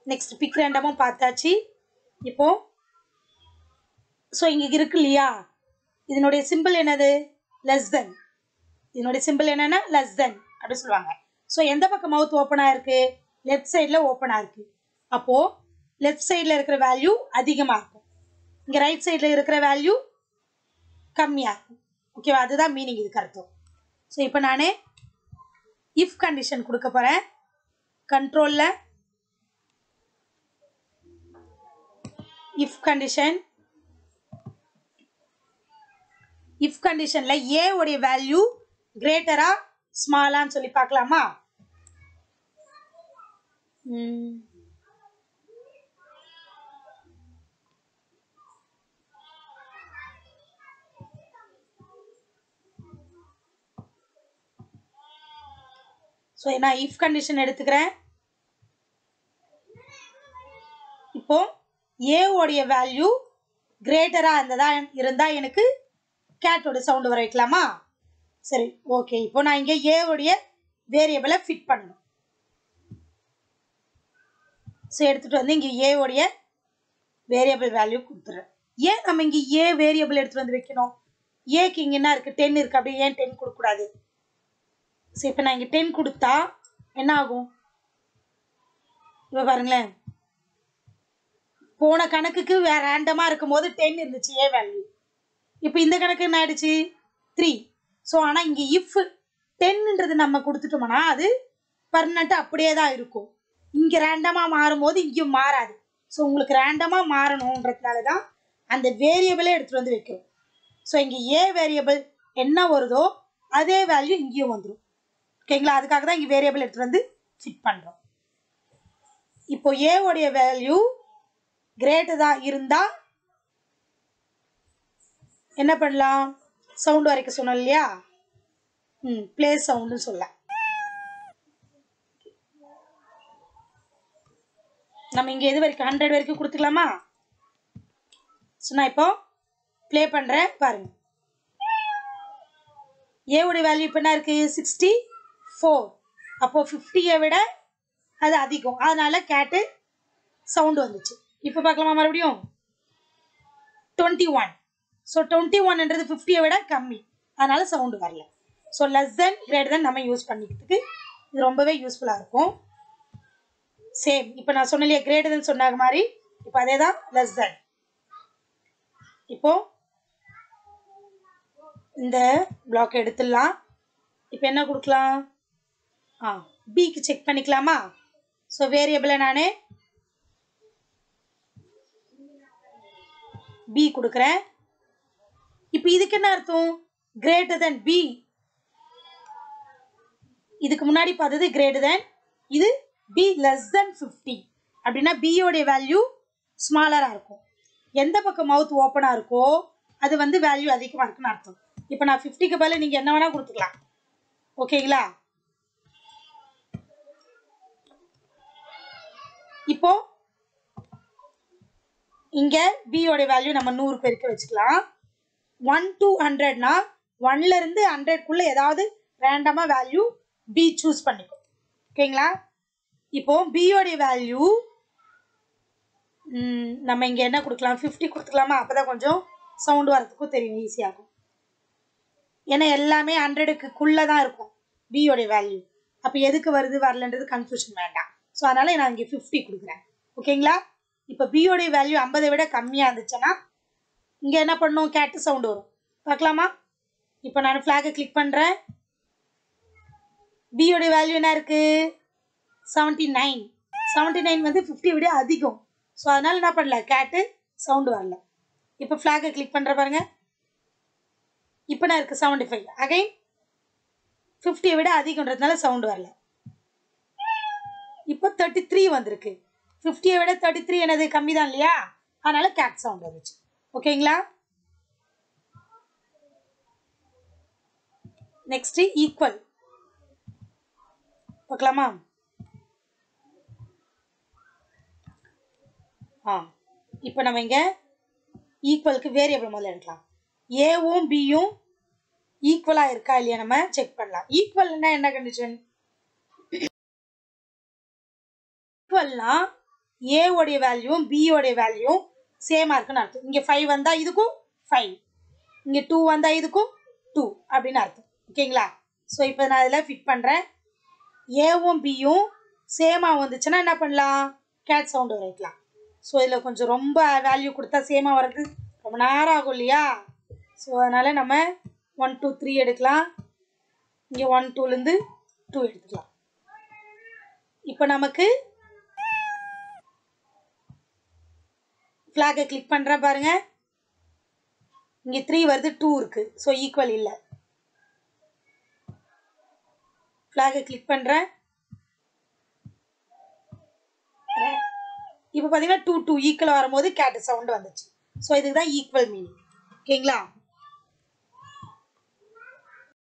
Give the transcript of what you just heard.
Next big ரேண்டமும் பார்த்தாச்சு இப்போ so இங்கே இருக்கு இல்லையா இதனுடைய சிம்பிள் என்னது லெஸ் தென் இதனுடைய சிம்பிள் என்னன்னா லெஸ் தென் அப்படின்னு சொல்லுவாங்க ஸோ எந்த பக்கம் மவுத் ஓப்பனாக இருக்கு லெஃப்ட் சைடில் ஓப்பனாக இருக்கு அப்போ லெஃப்ட் சைடில் இருக்கிற வேல்யூ அதிகமாக இருக்கும் இங்கே ரைட் சைடில் இருக்கிற வேல்யூ கம்மியாக இருக்கும் ஓகேவா அதுதான் மீனிங் இதுக்கு அர்த்தம் ஸோ இப்போ நான் இஃப் கண்டிஷன் கொடுக்க போகிறேன் கண்ட்ரோலில் இஃப் கண்டிஷன் இஃப் கண்டிஷன்ல ஏ உடைய வேல்யூ கிரேட்டரா ஸ்மாலான்னு சொல்லி பார்க்கலாமா ம். ஸோ நான் இஃப் கண்டிஷன் எடுத்துக்கிறேன் இப்போ ஏ உடைய வேல்யூ கிரேட்டரா இருந்ததா இருந்தா எனக்கு கேட்டோட சவுண்டு வர வைக்கலாமா சரி ஓகே இப்போ நான் இங்கே ஏவுடைய வேரியபிளை ஃபிட் பண்ணணும் ஸோ எடுத்துகிட்டு வந்து இங்கே ஏவுடைய வேரியபிள் வேல்யூ கொடுத்துட்றேன் ஏன் நம்ம இங்கே ஏ வேரியபிள் எடுத்துகிட்டு வந்து வைக்கணும் ஏக்கு இங்கே என்ன இருக்குது டென் இருக்குது அப்படி ஏன் டென் கொடுக்கக்கூடாது ஸோ இப்போ நான் இங்கே டென் கொடுத்தா என்ன ஆகும் இப்போ பாருங்களேன் போன கணக்குக்கு வேற ரேண்டமாக இருக்கும்போது டென் இருந்துச்சு ஏ வேல்யூ இப்போ இந்த கணக்கு என்ன ஆயிடுச்சு த்ரீ ஸோ ஆனால் இங்கே இஃப் டென்ன்றது நம்ம கொடுத்துட்டோம்னா அது பர்மனெண்ட்டாக அப்படியே தான் இருக்கும் இங்கே ரேண்டமாக மாறும்போது இங்கேயும் மாறாது ஸோ உங்களுக்கு ரேண்டமாக மாறணுன்றதுனால தான் அந்த வேரியபிளே எடுத்துகிட்டு வந்து வைக்கிறோம் ஸோ இங்கே ஏ வேரியபிள் என்ன வருதோ அதே வேல்யூ இங்கேயும் வந்துடும் ஓகேங்களா அதுக்காக தான் இங்கே வேரியபிள் எடுத்துகிட்டு வந்து ஃபிட் பண்ணுறோம் இப்போ ஏவோடைய வேல்யூ கிரேட்டர் தான் இருந்தால் என்ன பண்ணலாம் சவுண்ட் வரைக்க சொன்னோம் இல்லையா ம் ப்ளே சவுண்டுன்னு சொல்ல நம்ம இங்கே எது வரைக்கும் ஹண்ட்ரட் வரைக்கும் கொடுத்துக்கலாமா ஸோ நான் இப்போ ப்ளே பண்ணுறேன் பாருங்க ஏவுடைய வேல்யூ இப்போ என்ன இருக்குது சிக்ஸ்டி ஃபோர் அப்போது ஃபிஃப்டியை விட அது அதிகம் அதனால கேட்டு சவுண்டு வந்துச்சு இப்போ பார்க்கலாமா மறுபடியும் டுவெண்ட்டி ஒன் ஸோ டுவெண்ட்டி ஒன்ன்றது ஃபிஃப்டியை விட கம்மி அதனால சவுண்டு வரல so less than greater than நம்ம யூஸ் பண்ணிக்கிறதுக்கு இது ரொம்பவே யூஸ்ஃபுல்லாக இருக்கும் சேம் இப்போ நான் சொன்னலையே கிரேட்டர் தென் சொன்னாங்க மாதிரி இப்போ அதே தான் லெஸ் தென் இப்போ இந்த பிளாக் எடுத்துடலாம் இப்போ என்ன கொடுக்கலாம் ஆ பிக்கு செக் பண்ணிக்கலாமா ஸோ வேரியபிளை நான் பி கொடுக்குறேன் இப்போ இதுக்கு என்ன அர்த்தம் கிரேட்டர் தென் பி இதுக்கு முன்னாடி பார்த்தது கிரேட்டர் தென் இது பி லெஸ் தென் ஃபிஃப்டி அப்படின்னா பியோடைய வேல்யூ ஸ்மாலராக இருக்கும் எந்த பக்கம் மவுத் ஓப்பனாக இருக்கோ அது வந்து வேல்யூ அதிகமாக இருக்குன்னு அர்த்தம் இப்போ நான் ஃபிஃப்டிக்கு பதில் நீங்கள் என்ன வேணால் கொடுத்துக்கலாம் ஓகேங்களா இப்போ இங்கே பியோட வேல்யூ நம்ம நூறு பேருக்கு வச்சுக்கலாம் ஒன் டு ஹண்ட்ரட்னா ஒன்லேருந்து ஹண்ட்ரட்குள்ளே ஏதாவது ரேண்டமாக வேல்யூ பி சூஸ் பண்ணிக்கும் ஓகேங்களா இப்போ பியோடைய வேல்யூ நம்ம இங்கே என்ன கொடுக்கலாம் ஃபிஃப்டி கொடுத்துக்கலாமா அப்போ தான் கொஞ்சம் சவுண்டு வரதுக்கும் தெரியும் ஈஸியாகும் ஏன்னா எல்லாமே ஹண்ட்ரடுக்குள்ளே தான் இருக்கும் பியோடைய வேல்யூ அப்போ எதுக்கு வருது வரலன்றது கன்ஃபியூஷன் வேண்டாம் ஸோ அதனால் நான் இங்கே ஃபிஃப்டி கொடுக்குறேன் ஓகேங்களா இப்போ பியோடைய வேல்யூ ஐம்பதை விட கம்மியாக இருந்துச்சுன்னா இங்கே என்ன பண்ணும் கேட்டு சவுண்டு வரும் பார்க்கலாமா இப்போ நான் ஃப்ளாகை கிளிக் பண்ணுறேன் பியோடைய வேல்யூ என்ன இருக்குது செவன்ட்டி நைன் செவன்ட்டி நைன் வந்து ஃபிஃப்டி விட அதிகம் ஸோ அதனால் என்ன பண்ணல கேட்டு சவுண்டு வரல இப்போ ஃப்ளாகை கிளிக் பண்ணுற பாருங்க இப்போ நான் இருக்குது செவன்ட்டி ஃபைவ் அகைன் ஃபிஃப்டியை விட அதிகன்றதுனால சவுண்டு வரல இப்போ தேர்ட்டி த்ரீ வந்திருக்கு ஃபிஃப்டியை விட தேர்ட்டி த்ரீ என்னது கம்மி தான் இல்லையா அதனால கேட் சவுண்ட் வந்துச்சு ஓகேங்களா நெக்ஸ்ட் ஈக்குவல் பார்க்கலாமா ஆ இப்போ நம்ம இங்கே ஈக்குவலுக்கு வேரியபிள் முதல்ல எடுக்கலாம் ஏவும் பியும் ஈக்குவலாக இருக்கா இல்லையா நம்ம செக் பண்ணலாம் ஈக்குவல்னா என்ன கண்டிஷன் ஈக்குவல்னா A உடைய வேல்யூவும் B உடைய வேல்யூவும் சேமாக இருக்குன்னு அர்த்தம் இங்கே ஃபைவ் வந்தால் இதுக்கும் ஃபைவ் இங்கே டூ வந்தால் இதுக்கும் டூ அப்படின்னு அர்த்தம் ஓகேங்களா ஸோ இப்போ நான் இதில் ஃபிட் பண்ணுறேன் ஏவும் பியும் சேமாக வந்துச்சுன்னா என்ன பண்ணலாம் கேட் சவுண்டு வைக்கலாம் ஸோ இதில் கொஞ்சம் ரொம்ப வேல்யூ கொடுத்தா சேமாக வர்றது ரொம்ப நேரம் ஆகும் இல்லையா ஸோ அதனால் நம்ம ஒன் டூ த்ரீ எடுக்கலாம் இங்கே ஒன் டூலேருந்து டூ எடுத்துக்கலாம் இப்போ நமக்கு ஃப்ளாகை கிளிக் பண்ணுறேன் பாருங்க இங்கே த்ரீ வருது டூ இருக்குது ஸோ ஈக்குவல் இல்லை ஃப்ளாகை கிளிக் பண்ணுறேன் இப்போ பார்த்தீங்கன்னா டூ டூ ஈக்குவல் வரும்போது கேட்டு சவுண்டு வந்துச்சு ஸோ இதுக்கு தான் ஈக்குவல் மீனிங் ஓகேங்களா